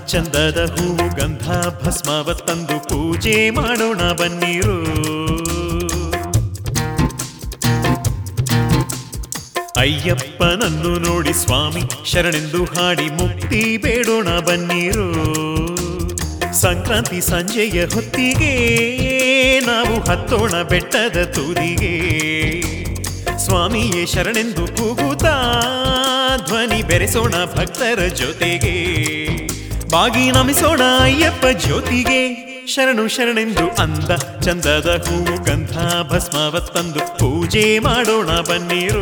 ಚಂದದ ಹೂವು ಗಂಧ ಭಸ್ಮವ ತಂದು ಪೂಜೆ ಮಾಡೋಣ ಬನ್ನಿರು ಅಯ್ಯಪ್ಪನನ್ನು ನೋಡಿ ಸ್ವಾಮಿ ಶರಣೆಂದು ಹಾಡಿ ಮುಕ್ತಿ ಬೇಡೋಣ ಬನ್ನಿರು ಸಂಕ್ರಾಂತಿ ಸಂಜೆಯ ಹೊತ್ತಿಗೆ ನಾವು ಹತ್ತೋಣ ಬೆಟ್ಟದ ತುದಿಗೆ ಸ್ವಾಮಿಯೇ ಶರಣೆಂದು ಕೂಗುತ್ತಾ ಧ್ವನಿ ಬೆರೆಸೋಣ ಭಕ್ತರ ಜೊತೆಗೆ ಬಾಗಿ ನಮಿಸೋಣ ಅಯ್ಯಪ್ಪ ಜ್ಯೋತಿಗೆ ಶರಣು ಶರಣೆಂದು ಅಂದ ಚಂದದ ಹೂವು ಗಂಧ ಭಸ್ಮವ ತಂದು ಪೂಜೆ ಮಾಡೋಣ ಬನ್ನಿರು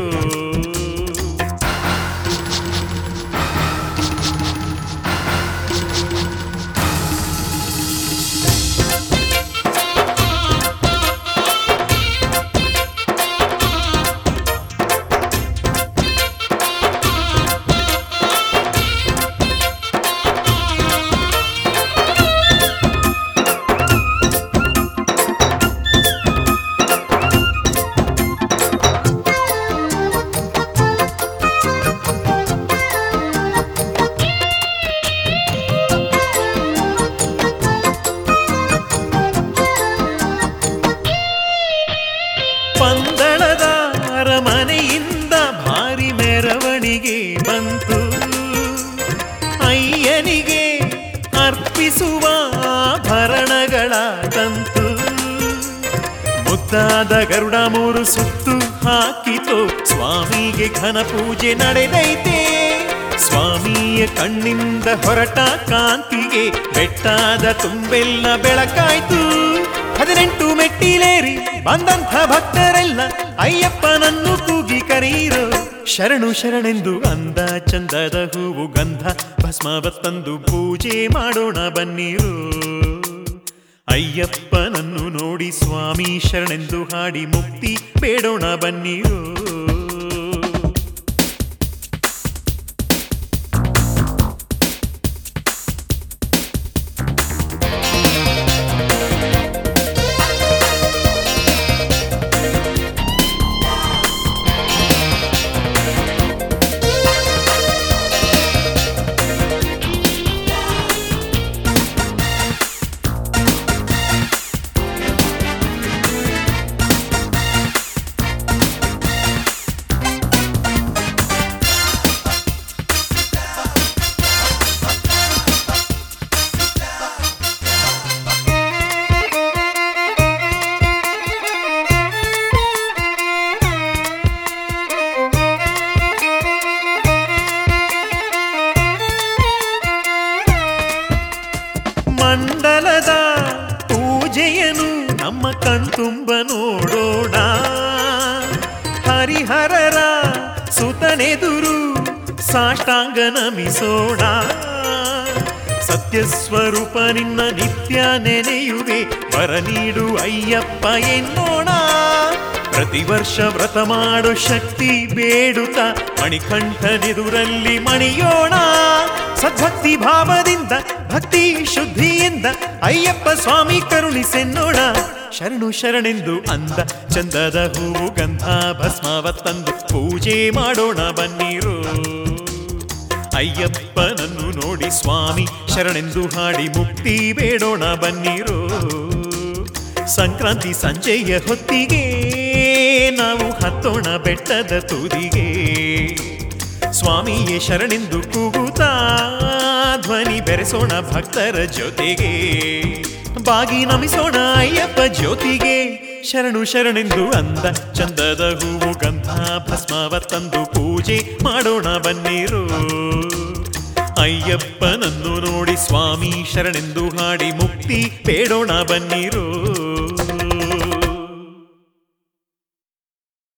ಪಂದಳದ ಅರಮನೆಯಿಂದ ಭಾರಿ ಮೆರವಣಿಗೆ ಬಂತು ಅಯ್ಯನಿಗೆ ಅರ್ಪಿಸುವ ಆಭರಣಗಳ ತಂತು ಮುದ್ದಾದ ಗರುಡ ಮೂರು ಸುತ್ತು ಹಾಕಿತು ಸ್ವಾಮಿಗೆ ಘನ ಪೂಜೆ ನಡೆದೈತೆ ಸ್ವಾಮಿಯ ಕಣ್ಣಿಂದ ಹೊರಟ ಕಾಂತಿಗೆ ಬೆಟ್ಟಾದ ತುಂಬೆಲ್ಲ ಬೆಳಕಾಯ್ತು ಹದಿನೆಂಟು ಮೆಟ್ಟಿಲೇರಿ ಬಂದಂಥ ಭಕ್ತರೆಲ್ಲ ಅಯ್ಯಪ್ಪನನ್ನು ಕೂಗಿ ಕರೀರು ಶರಣು ಶರಣೆಂದು ಅಂದ ಚಂದದ ಹೂವು ಗಂಧ ಭಸ್ಮವ ತಂದು ಪೂಜೆ ಮಾಡೋಣ ಬನ್ನಿರು ಅಯ್ಯಪ್ಪನನ್ನು ನೋಡಿ ಸ್ವಾಮಿ ಶರಣೆಂದು ಹಾಡಿ ಮುಕ್ತಿ ಬೇಡೋಣ ಬನ್ನಿರು ಮಂಡಲದ ಪೂಜೆಯನು ನಮ್ಮ ಕಣ್ತುಂಬ ನೋಡೋಣ ಹರಿಹರರ ಸುತನೆದುರು ಸಾಷ್ಟಾಂಗ ನಮಿಸೋಣ ಸತ್ಯಸ್ವರೂಪ ನಿನ್ನ ನಿತ್ಯ ನೆನೆಯುವೆ ವರ ನೀಡು ಅಯ್ಯಪ್ಪ ಎನ್ನೋಣ ಪ್ರತಿ ವರ್ಷ ವ್ರತ ಮಾಡೋ ಶಕ್ತಿ ಬೇಡುತ್ತ ಮಣಿಕಂಠನೆದುರಲ್ಲಿ ಮಣಿಯೋಣ ಸದ್ಭಕ್ತಿ ಭಾವದಿಂದ ಭಕ್ತಿ ಶುದ್ಧಿಯಿಂದ ಅಯ್ಯಪ್ಪ ಸ್ವಾಮಿ ಕರುಣಿಸೆನ್ನೋಣ ಶರಣು ಶರಣೆಂದು ಅಂದ ಚಂದದ ಹೂವು ಗಂಧ ಭಸ್ಮವ ತಂದು ಪೂಜೆ ಮಾಡೋಣ ಬನ್ನಿರು ಅಯ್ಯಪ್ಪನನ್ನು ನೋಡಿ ಸ್ವಾಮಿ ಶರಣೆಂದು ಹಾಡಿ ಮುಕ್ತಿ ಬೇಡೋಣ ಬನ್ನಿರು ಸಂಕ್ರಾಂತಿ ಸಂಜೆಯ ಹೊತ್ತಿಗೆ ನಾವು ಹತ್ತೋಣ ಬೆಟ್ಟದ ತುದಿಗೆ ಸ್ವಾಮಿಯೇ ಶರಣೆಂದು ಕೂಗುತ್ತಾ ಧ್ವನಿ ಬೆರೆಸೋಣ ಭಕ್ತರ ಜೊತೆಗೆ ಬಾಗಿ ನಮಿಸೋಣ ಅಯ್ಯಪ್ಪ ಜ್ಯೋತಿಗೆ ಶರಣು ಶರಣೆಂದು ಅಂದ ಚಂದದ ಹೂವು ಗಂಧ ಭಸ್ಮವ ತಂದು ಪೂಜೆ ಮಾಡೋಣ ಬನ್ನಿರು ಅಯ್ಯಪ್ಪನನ್ನು ನೋಡಿ ಸ್ವಾಮಿ ಶರಣೆಂದು ಹಾಡಿ ಮುಕ್ತಿ ಬೇಡೋಣ ಬನ್ನಿರು